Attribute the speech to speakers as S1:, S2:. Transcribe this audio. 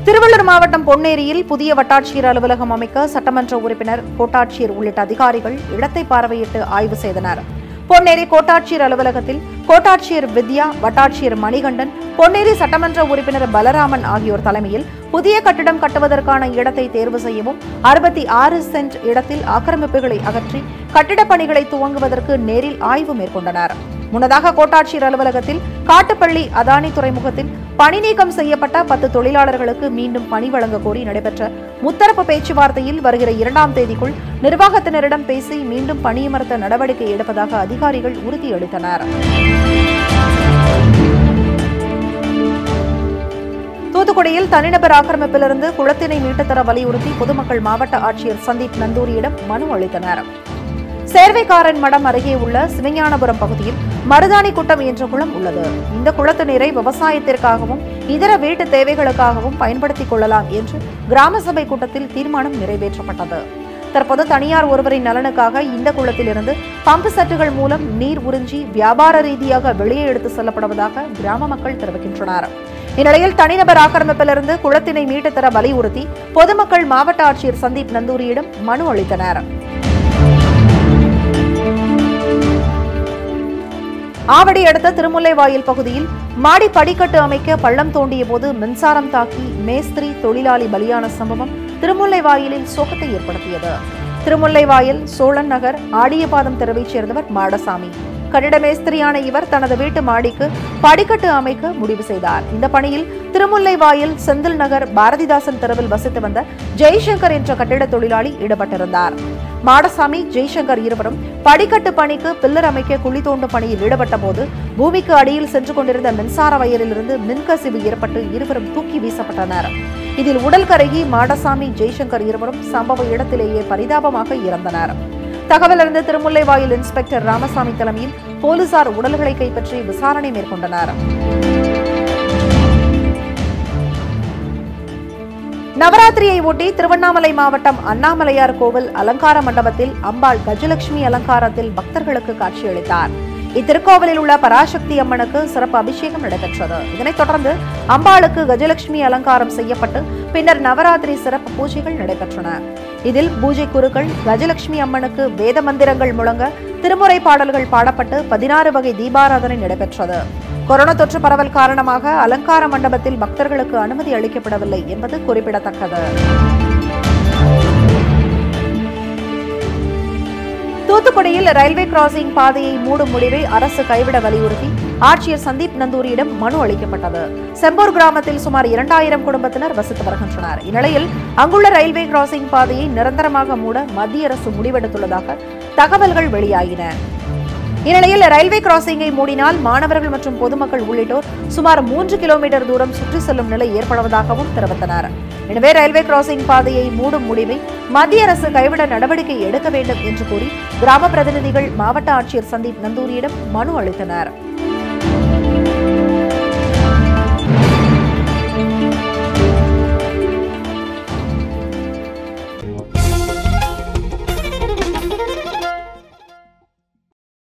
S1: திருவள்ளூர் மாவட்டம் பொன்னேரியில் புதிய வட்டாட்சியர் அலுவலகம் அமைக்க சட்டமன்ற உறுப்பினர் கோட்டாட்சியர் உள்ளிட்ட அதிகாரிகள் இடத்தை பார்வையிட்டு ஆய்வு செய்தனர் பொன்னேரி கோட்டாட்சியர் அலுவலகத்தில் கோட்டாட்சியர் வித்யா வட்டாட்சியர் மணிகண்டன் பொன்னேரி சட்டமன்ற உறுப்பினர் பலராமன் ஆகியோர் தலைமையில் புதிய கட்டிடம் கட்டுவதற்கான இடத்தை தேர்வு செய்யவும் அறுபத்தி ஆறு சென்ட் இடத்தில் ஆக்கிரமிப்புகளை அகற்றி கட்டிடப் பணிகளை துவங்குவதற்கு நேரில் ஆய்வு மேற்கொண்டனர் முன்னதாக கோட்டாட்சியர் அலுவலகத்தில் காட்டுப்பள்ளி அதானி துறைமுகத்தில் பணி நீக்கம் செய்யப்பட்ட பத்து தொழிலாளர்களுக்கு மீண்டும் பணி வழங்க கோரி நடைபெற்ற முத்தரப்பு பேச்சுவார்த்தையில் வருகிற இரண்டாம் தேதிக்குள் நிர்வாகத்தினரிடம் பேசி மீண்டும் பணியமர்த்த நடவடிக்கை எடுப்பதாக அதிகாரிகள் உறுதியளித்தனர் தூத்துக்குடியில் தனிநபர் ஆக்கிரமிப்பிலிருந்து குளத்தினை மீட்டுத் தர வலியுறுத்தி பொதுமக்கள் மாவட்ட ஆட்சியர் சந்தீப் நந்தூரியிடம் மனு அளித்தனர் சேர்வைக்காரன் மடம் அருகே உள்ள சிவஞானபுரம் பகுதியில் மருதாணி குட்டம் என்ற குளம் உள்ளது இந்த குளத்து நீரை விவசாயத்திற்காகவும் இதர வீட்டு தேவைகளுக்காகவும் பயன்படுத்திக் கொள்ளலாம் என்று கிராம சபை கூட்டத்தில் தீர்மானம் நிறைவேற்றப்பட்டது தற்போது தனியார் ஒருவரின் நலனுக்காக இந்த குளத்திலிருந்து பம்பு செட்டுகள் மூலம் நீர் உறிஞ்சி வியாபார ரீதியாக வெளியே எடுத்து செல்லப்படுவதாக கிராம மக்கள் தெரிவிக்கின்றனர் இந்நிலையில் தனிநபர் ஆக்கிரமிப்பிலிருந்து குளத்தினை மீட்டுத் தர வலியுறுத்தி பொதுமக்கள் மாவட்ட ஆட்சியர் சந்தீப் நந்தூரியிடம் மனு அளித்தனர் ஆவடி அடுத்த திருமுல்லைவாயில் பகுதியில் மாடி படிக்கட்டு அமைக்க பள்ளம் தோண்டிய போது மின்சாரம் தாக்கி மேஸ்திரி தொழிலாளி பலியான சம்பவம் திருமுல்லைவாயிலில் சோகத்தை ஏற்படுத்தியது திருமுல்லைவாயில் சோழன் நகர் ஆடியபாதம் தெருவைச் சேர்ந்தவர் மாடசாமி கட்டிட மேஸ்திரியான இவர் தனது வீட்டு மாடிக்கு படிக்கட்டு அமைக்க முடிவு செய்தார் இந்த பணியில் திருமுல்லைவாயில் செந்தில் நகர் பாரதிதாசன் தெருவில் வசித்து வந்த ஜெய்சங்கர் என்ற கட்டிட தொழிலாளி ஈடுபட்டிருந்தார் மாடசாமி ஜெய்சங்கர் இருவரும் படிக்கட்டு பணிக்கு பில்லர் அமைக்க குழி தோண்டும் பணியில் ஈடுபட்ட போது பூமிக்கு அடியில் சென்று கொண்டிருந்த மின்சார வயலிலிருந்து மின்கசிவு ஏற்பட்டு இருவரும் தூக்கி வீசப்பட்டனர் இதில் உடல் கருகி மாடசாமி ஜெய்சங்கர் இருவரும் சம்பவ இடத்திலேயே பரிதாபமாக இறந்தனர் தகவல் அறிந்த திருமுல்லைவாயில் இன்ஸ்பெக்டர் ராமசாமி தலைமையில் போலீசார் உடல்களை கைப்பற்றி விசாரணை மேற்கொண்டனர் நவராத்திரியை ஒட்டி திருவண்ணாமலை மாவட்டம் அண்ணாமலையார் கோவில் அலங்கார மண்டபத்தில் அம்பாள் கஜலட்சுமி அலங்காரத்தில் பக்தர்களுக்கு காட்சியளித்தார் இத்திருக்கோவிலில் உள்ள பராசக்தி அம்மனுக்கு சிறப்பு அபிஷேகம் நடைபெற்றது இதனைத் தொடர்ந்து அம்பாளுக்கு கஜலட்சுமி அலங்காரம் செய்யப்பட்டு பின்னர் நவராத்திரி சிறப்பு பூஜைகள் நடைபெற்றன இதில் பூஜை குருக்கள் கஜலட்சுமி அம்மனுக்கு வேத மந்திரங்கள் முழங்க திருமுறை பாடல்கள் பாடப்பட்டு பதினாறு வகை தீபாராதனை நடைபெற்றது கொரோனா தொற்று பரவல் காரணமாக அலங்கார மண்டபத்தில் பக்தர்களுக்கு அனுமதி அளிக்கப்படவில்லை என்பது குறிப்பிடத்தக்கது தூத்துக்குடியில் ரயில்வே கிராசிங் பாதையை மூடும் முடிவை அரசு கைவிட வலியுறுத்தி ஆட்சியர் சந்தீப் நந்தூரியிடம் மனு அளிக்கப்பட்டது செம்பூர் கிராமத்தில் சுமார் இரண்டாயிரம் குடும்பத்தினர் வசித்து வருகின்றனர் இந்நிலையில் அங்குள்ள ரயில்வே கிராசிங் பாதையை நிரந்தரமாக மூட மத்திய அரசு முடிவெடுத்துள்ளதாக தகவல்கள் வெளியாகின இந்நிலையில் ரயில்வே கிராசிங்கை மூடினால் மாணவர்கள் மற்றும் பொதுமக்கள் உள்ளிட்டோர் சுமார் மூன்று கிலோமீட்டர் தூரம் சுற்றி செல்லும் நிலை ஏற்படுவதாகவும் தெரிவித்தனர் எனவே ரயில்வே கிராசிங் பாதையை மூடும் முடிவை மத்திய அரசு கைவிட நடவடிக்கை எடுக்க வேண்டும் என்று கூறி கிராம பிரதிநிதிகள் மாவட்ட ஆட்சியர் சந்தீப் நந்தூரியிடம் மனு அளித்தனர்